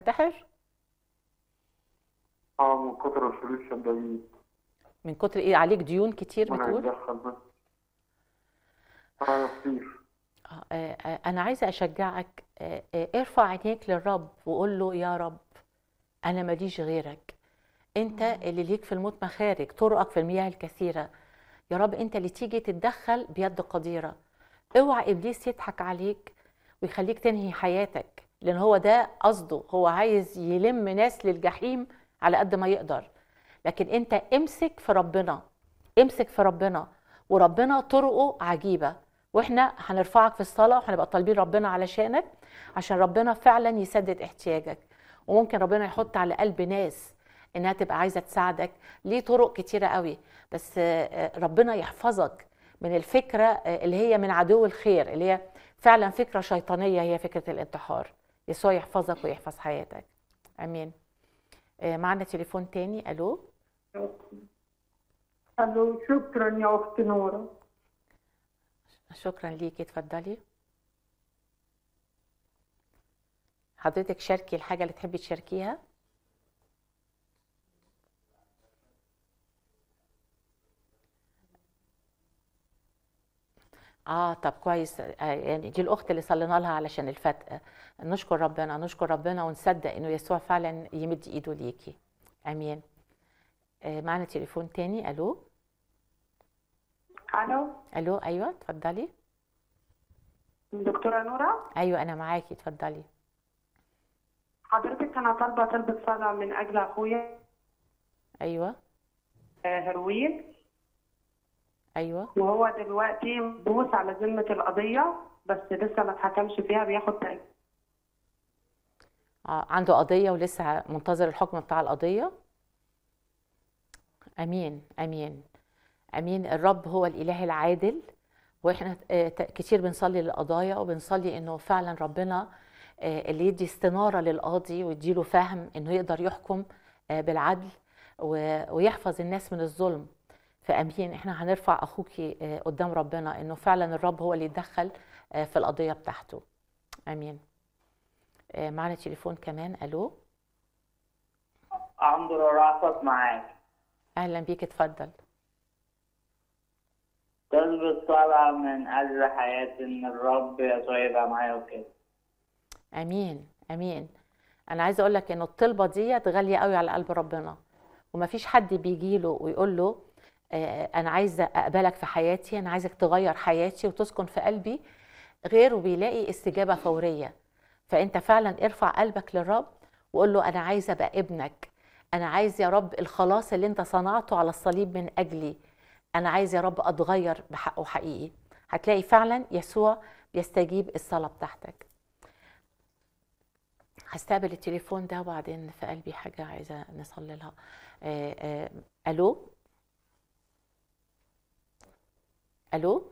تنتحر اه من كتر الفلوس شدادين من كتر ايه عليك ديون كتير وانا بتقول هتدخل بس اه كتير آه، آه، آه، انا عايزه اشجعك آه، آه، ارفع عينيك للرب وقول له يا رب انا ماليش غيرك انت اللي ليك في الموت مخارج طرقك في المياه الكثيره يا رب انت اللي تيجي تتدخل بيد قديره اوعى ابليس يضحك عليك ويخليك تنهي حياتك لان هو ده قصده هو عايز يلم ناس للجحيم على قد ما يقدر لكن انت امسك في ربنا امسك في ربنا وربنا طرقه عجيبه واحنا هنرفعك في الصلاه وهنبقى طالبين ربنا علشانك عشان ربنا فعلا يسدد احتياجك وممكن ربنا يحط على قلب ناس انها تبقى عايزه تساعدك ليه طرق كتيره قوي بس آه، آه، ربنا يحفظك من الفكره آه، اللي هي من عدو الخير اللي هي فعلا فكره شيطانيه هي فكره الانتحار يسوع يحفظك ويحفظ حياتك امين آه، معنا تليفون تاني الو الو شكرا يا اخت نوره شكرا ليكي اتفضلي حضرتك شاركي الحاجه اللي تحبي تشاركيها اه طب كويس آه يعني دي الاخت اللي صلينا لها علشان الفتق نشكر ربنا نشكر ربنا ونصدق انه يسوع فعلا يمد ايده ليكي امين آه معنا تليفون تاني الو الو الو ايوه اتفضلي دكتوره نوره ايوه انا معاكي اتفضلي حضرتك انا طالبه طلبة صلاه من اجل اخويا ايوه آه، هروين ايوه وهو دلوقتي مبوس على ذمه القضيه بس لسه ما اتحكمش فيها بياخد تأجيل آه عنده قضيه ولسه منتظر الحكم بتاع القضيه امين امين امين الرب هو الاله العادل واحنا آه، ت- كتير بنصلي للقضايا وبنصلي انه فعلا ربنا آه، اللي يدي استناره للقاضي ويديله فهم انه يقدر يحكم آه، بالعدل و- ويحفظ الناس من الظلم فامين احنا هنرفع اخوكي آه، قدام ربنا انه فعلا الرب هو اللي يتدخل آه، في القضيه بتاعته امين آه، معنا تليفون كمان الو عنده رأفت معاك اهلا بيك اتفضل طلب الصلاة من أجل حياتي إن الرب يسوع يبقى معايا وكده امين امين انا عايزه اقول لك انه الطلبه ديت غاليه قوي على قلب ربنا ومفيش حد بيجي له ويقول له آه، انا عايزه اقبلك في حياتي انا عايزك تغير حياتي وتسكن في قلبي غيره بيلاقي استجابه فوريه فانت فعلا ارفع قلبك للرب وقول له انا عايزه ابقى ابنك انا عايز يا رب الخلاص اللي انت صنعته على الصليب من اجلي انا عايز يا رب اتغير بحقه حقيقي هتلاقي فعلا يسوع بيستجيب الصلاه بتاعتك هستقبل التليفون ده وبعدين في قلبي حاجة عايزة نصلي لها آه، آه، ألو ألو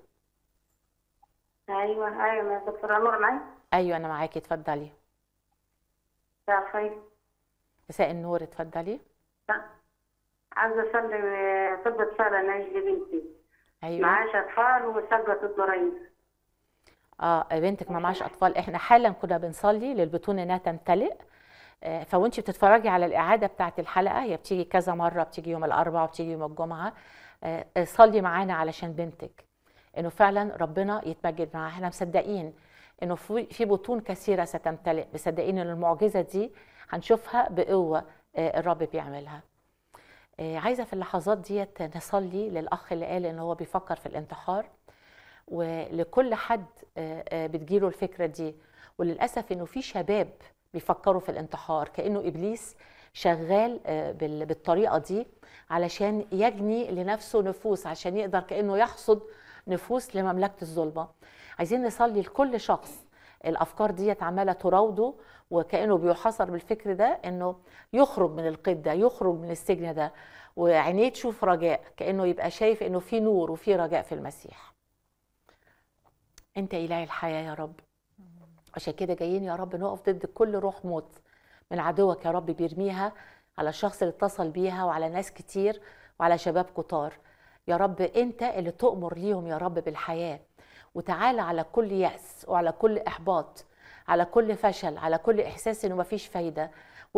ايوه ايوه يا دكتوره نور معايا أيوة أنا معاكي اتفضلي مساء الخير مساء النور اتفضلي عايزه اصلي طلبة صلاه لاجل بنتي أيوة معاش اطفال وسقط الضرير اه بنتك ما معاش أطفال احنا حالا كنا بنصلي للبطون إنها تمتلئ آه، فوانتي بتتفرجي على الإعادة بتاعت الحلقة هي بتيجي كذا مرة بتيجي يوم الأربعاء وبتيجي يوم الجمعة آه، آه، صلي معانا علشان بنتك إنه فعلا ربنا يتمجد معاها احنا مصدقين إنه في في بطون كثيرة ستمتلئ مصدقين إن المعجزة دي هنشوفها بقوة آه، الرب بيعملها آه، عايزة في اللحظات ديت نصلي للأخ اللي قال إن هو بيفكر في الانتحار ولكل حد آه، آه، بتجيله الفكرة دي وللأسف إنه في شباب بيفكروا في الانتحار كأنه إبليس شغال آه، بال- بالطريقة دي علشان يجني لنفسه نفوس عشان يقدر كأنه يحصد نفوس لمملكة الظلمة عايزين نصلي لكل شخص الأفكار ديت عمالة تراوده وكأنه بيحاصر بالفكر ده إنه يخرج من القيد ده يخرج من السجن ده وعينيه تشوف رجاء كأنه يبقى شايف إنه في نور وفي رجاء في المسيح انت اله الحياه يا رب عشان كده جايين يا رب نقف ضد كل روح موت من عدوك يا رب بيرميها على الشخص اللي اتصل بيها وعلى ناس كتير وعلى شباب كتار يا رب انت اللي تؤمر ليهم يا رب بالحياه وتعالى على كل يأس وعلى كل إحباط على كل فشل على كل احساس انه مفيش فايده